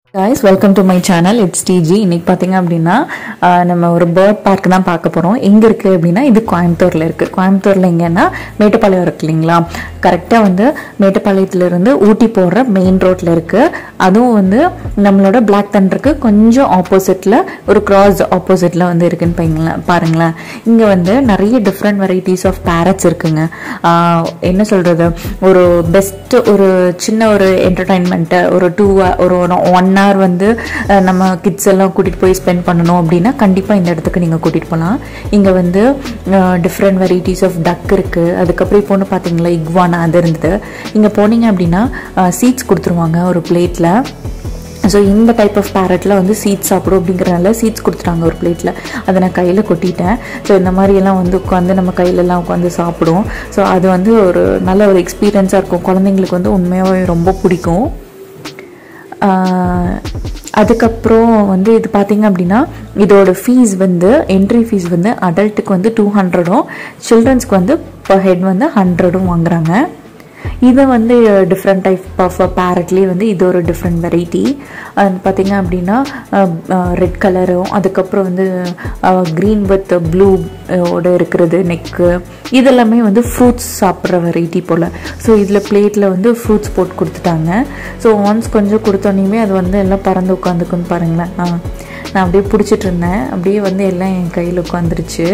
guys welcome to my channel it's Digi இன்னைக்கு பார்த்தீங்க அப்படின்னா ஆஹ், நம்ம ஒரு பேர்ட் பார்க் தான் பார்க்க போகிறோம் எங்கே இருக்குது அப்படின்னா இது கோயம்புத்தூரில் இருக்குது கோயம்புத்தூரில் எங்கன்னா மேட்டுப்பாளையம் இருக்கு இல்லைங்களா கரெக்டாக வந்து மேட்டுப்பாளையத்துலேருந்து ஊட்டி போகிற மெயின் ரோட்டில் இருக்குது அதுவும் வந்து நம்மளோட பிளாக் தண்டருக்கு கொஞ்சம் ஆப்போசிட்டில் ஒரு கிராஸ் ஆப்போசிட்டில் வந்து இருக்குன்னு பாருங்களேன் பாருங்களேன் இங்கே வந்து நிறைய டிஃப்ரெண்ட் வெரைட்டிஸ் ஆஃப் பேரட்ஸ் இருக்குங்க ஆஹ், என்ன சொல்கிறது ஒரு பெஸ்ட் ஒரு சின்ன ஒரு என்டர்டைன்மெண்ட்டு ஒரு டூ ஒரு ஒன் ஹவர் வந்து அஹ், நம்ம கிட்ஸ் எல்லாம் கூட்டிகிட்டு போய் ஸ்பெண்ட் பண்ணணும் அப்படின்னா கண்டிப்பாக இந்த இடத்துக்கு நீங்கள் கூட்டிகிட்டு போகலாம் இங்கே வந்து டிஃப்ரெண்ட் வெரைட்டிஸ் ஆஃப் டக் இருக்குது அதுக்கப்புறம் இப்போ ஒன்று பார்த்தீங்களா இக்வானா அது இருந்தது இங்கே போனீங்க அப்படின்னா சீட்ஸ் கொடுத்துருவாங்க ஒரு பிளேட்டில் ஸோ இந்த டைப் ஆஃப் பேரட்டில் வந்து சீட்ஸ் சாப்பிடும் அப்படிங்கிறனால சீட்ஸ் கொடுத்துட்டாங்க ஒரு பிளேட்டில் அதை நான் கையில் கொட்டிட்டேன் ஸோ இந்த மாதிரியெல்லாம் வந்து உட்காந்து நம்ம கையிலலாம் உட்காந்து சாப்பிடும் ஸோ அது வந்து ஒரு நல்ல ஒரு எக்ஸ்பீரியன்ஸாக இருக்கும் குழந்தைங்களுக்கு வந்து உண்மையாகவே ரொம்ப பிடிக்கும் ஆஹ் அதுக்கப்புறம் வந்து இது பார்த்தீங்க அப்படின்னா இதோட ஃபீஸ் வந்து என்ட்ரி ஃபீஸ் வந்து அடல்ட்டுக்கு வந்து டூ ஹண்ட்ரடும் சில்ட்ரன்ஸ்க்கு வந்து பர் ஹெட் வந்து ஹண்ட்ரடும் வாங்குறாங்க இது வந்து டிஃப்ரெண்ட் டைப் ஆஃப் பேரட்லேயே வந்து இது ஒரு டிஃப்ரெண்ட் வெரைட்டி அது பார்த்தீங்க அப்படின்னா ரெட் கலரும் அதுக்கப்புறம் வந்து க்ரீன் வித் ப்ளூ ஓட இருக்கிறது நெக்கு இதெல்லாமே வந்து ஃப்ரூட்ஸ் சாப்பிட்ற வெரைட்டி போல் ஸோ இதில் பிளேட்டில் வந்து ஃப்ரூட்ஸ் போட்டு கொடுத்துட்டாங்க ஸோ ஒன்ஸ் கொஞ்சம் கொடுத்தோன்னே அது வந்து எல்லாம் பறந்து உட்காந்துக்குன்னு பாருங்களேன் ஆ நான் அப்படியே பிடிச்சிட்டு இருந்தேன் அப்படியே வந்து எல்லாம் என் கையில் உட்காந்துருச்சு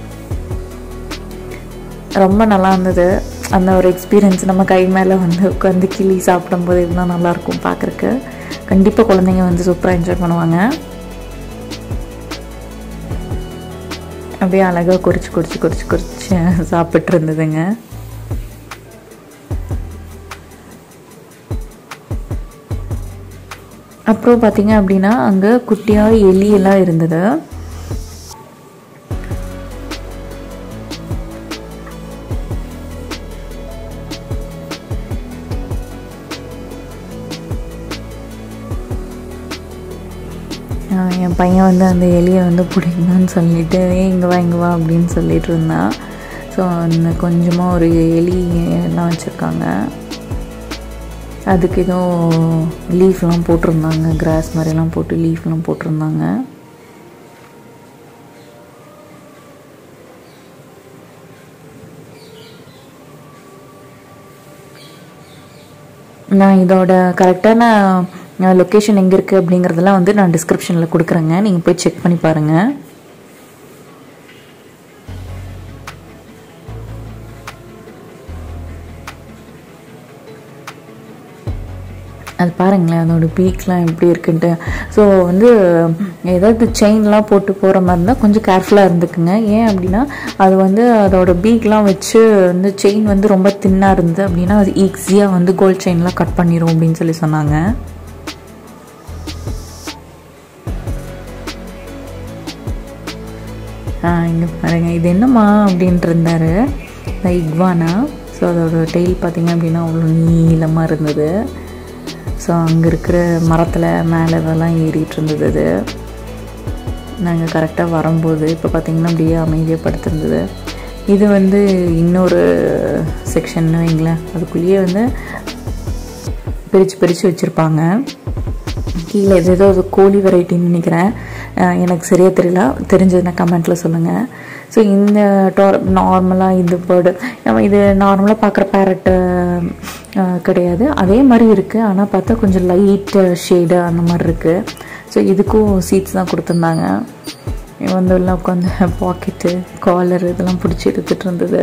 ரொம்ப நல்லா இருந்தது அந்த ஒரு எக்ஸ்பீரியன்ஸ் நம்ம கை மேலே வந்து உட்காந்து கிளி சாப்பிடும்போது எவ்வளோ நல்லாயிருக்கும் பார்க்குறக்கு கண்டிப்பாக குழந்தைங்க வந்து சூப்பராக என்ஜாய் பண்ணுவாங்க அப்படியே அழகாக குறிச்சு குறிச்சு குறிச்சு குறிச்சு சாப்பிட்டு இருந்ததுங்க அப்புறம் பார்த்தீங்க அப்படின்னா அங்கே குட்டியாக எலி எல்லாம் இருந்தது ஆஹ் என் பையன் வந்து அந்த எலியை வந்து பிடிக்கணும்னு சொல்லிட்டு "ஏய், இங்கே வா இங்கே வா அப்படின்னு சொல்லிட்டு இருந்தான் ஸோ அந்த கொஞ்சமாக ஒரு எலி எல்லாம் வச்சுருக்காங்க அதுக்கு ஏதோ லீஃப்லாம் போட்டிருந்தாங்க கிராஸ் மாதிரிலாம் போட்டு லீஃப்லாம் போட்டிருந்தாங்க நான் இதோட கரெக்டான லொக்கேஷன் எங்கே இருக்குது அப்படிங்கிறதெல்லாம் வந்து நான் டிஸ்கிரிப்ஷனில் கொடுக்குறேங்க நீங்கள் போய் செக் பண்ணி பாருங்கள் அது பாருங்களேன் அதோட பீக்லாம் எப்படி இருக்குன்ட்டு ஸோ வந்து ஏதாவது செயின்லாம் போட்டு போகிற மாதிரி இருந்தால் கொஞ்சம் கேர்ஃபுல்லாக இருந்துக்குங்க ஏன் அப்படின்னா அது வந்து அதோட பீக்லாம் வச்சு வந்து செயின் வந்து ரொம்ப தின்னாக இருந்தது அப்படின்னா அது ஈஸியாக வந்து கோல்ட் செயின்லாம் கட் பண்ணிடும் அப்படின்னு சொல்லி சொன்னாங்க ஆ இங்கே பாருங்க இது என்னம்மா அப்படின்ட்டு இருந்தாரு இந்த இக்வானா ஸோ அதோட டெய்ல் பார்த்தீங்க அப்படின்னா அவ்வளோ நீளமாக இருந்தது ஸோ அங்கே இருக்கிற மரத்தில் மேலே இதெல்லாம் ஏறிட்டு இருந்தது அது நாங்கள் கரெக்டாக வரும்போது இப்போ பார்த்தீங்கன்னா அப்படியே அமைதியாக படுத்திருந்தது இது வந்து இன்னொரு செக்ஷன் வைங்களேன் அதுக்குள்ளேயே வந்து பிரித்து பிரித்து வச்சுருப்பாங்க கீழே இது ஏதோ ஒரு கோழி வெரைட்டின்னு நினைக்கிறேன் அஹ் எனக்கு சரியாக தெரியல தெரிஞ்சதுன்னா கமெண்ட்டில் சொல்லுங்கள் ஸோ இந்த டோர் நார்மலாக இது பேர்டு நம்ம இது நார்மலாக பார்க்குற பேரட்டு கிடையாது அதே மாதிரி இருக்குது ஆனால் பார்த்தா கொஞ்சம் லைட் ஷேடு அந்த மாதிரி இருக்குது ஸோ இதுக்கும் சீட்ஸ் தான் கொடுத்துருந்தாங்க இவன் வந்து எல்லாம் உட்காந்து பாக்கெட்டு காலர் இதெல்லாம் பிடிச்சி எடுத்துகிட்டு இருந்தது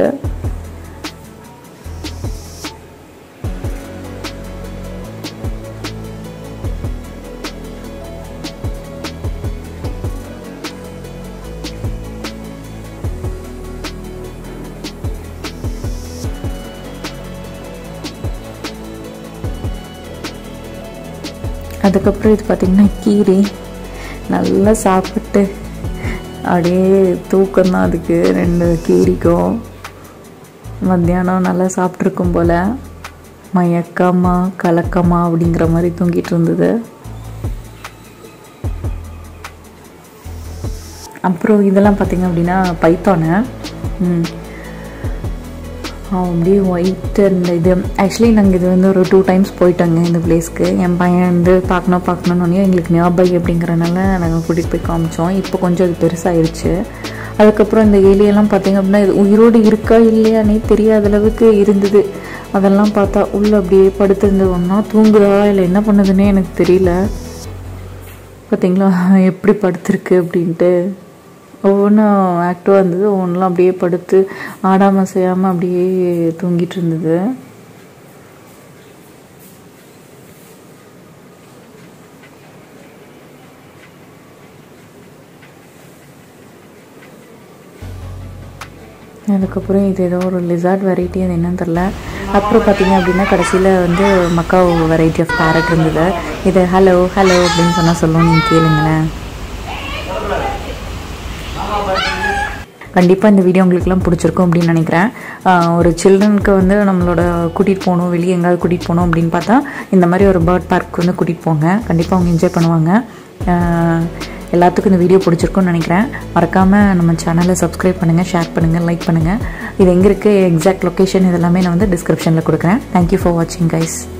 அதுக்கப்புறம் இது பார்த்திங்கன்னா கீரை நல்லா சாப்பிட்டு அப்படியே தூக்கம் தான் அதுக்கு ரெண்டு கீரிக்கும் மத்தியானம் நல்லா சாப்பிட்ருக்கும் போல் மயக்கமா கலக்கமா அப்படிங்கிற மாதிரி தூங்கிட்டு இருந்தது அப்புறம் இதெல்லாம் பார்த்திங்க அப்படின்னா பைத்தானு ம் அப்படியே ஒயிட் அந்த இது ஆக்சுவலி நாங்கள் இது வந்து ஒரு டூ டைம்ஸ் போயிட்டோங்க இந்த பிளேஸ்க்கு என் பையன் வந்து பார்க்கணும் பார்க்கணுன்னு எங்களுக்கு ஞாபகம் அப்படிங்கிறனால நாங்கள் கூட்டிகிட்டு போய் காமிச்சோம் இப்போ கொஞ்சம் அது பெருசாகிடுச்சு அதுக்கப்புறம் இந்த எலியெல்லாம் பார்த்தீங்க அப்படின்னா இது உயிரோடு இருக்கா இல்லையானே தெரியாத அளவுக்கு இருந்தது அதெல்லாம் பார்த்தா உள்ளே அப்படியே படுத்திருந்தது ஒன்றா தூங்குதா இல்லை என்ன பண்ணுதுன்னே எனக்கு தெரியல பார்த்தீங்களா எப்படி படுத்திருக்கு அப்படின்ட்டு ஒவ்வொன்றும் ஆக்டிவாக இருந்தது ஒவ்வொன்றுலாம் அப்படியே படுத்து ஆடாமல் செய்யாமல் அப்படியே தூங்கிட்டு இருந்தது அதுக்கப்புறம் இது ஏதோ ஒரு லிசார்ட் வெரைட்டி அது என்னன்னு தெரில அப்புறம் பார்த்தீங்க அப்படின்னா கடைசியில் வந்து மக்காவ் வெரைட்டி ஆஃப் பேரட் இருந்தது இது ஹலோ ஹலோ அப்படின்னு சொன்னால் சொல்லுவோம் நீங்கள் கேளுங்களேன் கண்டிப்பாக இந்த வீடியோ உங்களுக்குலாம் பிடிச்சிருக்கும் அப்படின்னு நினைக்கிறேன் ஆஹ் ஒரு சில்ட்ரனுக்கு வந்து நம்மளோட கூட்டிகிட்டு போகணும் வெளியே எங்கேயாவது கூட்டிகிட்டு போகணும் அப்படின்னு பார்த்தா இந்த மாதிரி ஒரு பேர்ட் பார்க் வந்து கூட்டிகிட்டு போங்க கண்டிப்பாக அவங்க என்ஜாய் பண்ணுவாங்க ஆஹ் எல்லாத்துக்கும் இந்த வீடியோ பிடிச்சிருக்கும்னு நினைக்கிறேன் மறக்காமல் நம்ம சேனலை சப்ஸ்கிரைப் பண்ணுங்கள் ஷேர் பண்ணுங்கள் லைக் பண்ணுங்கள் இது எங்கே இருக்குது எக்ஸாக்ட் லொக்கேஷன் இதெல்லாமே நான் வந்து டிஸ்கிரிப்ஷனில் கொடுக்குறேன் தேங்க்யூ ஃபார் வாட்சிங் கைஸ்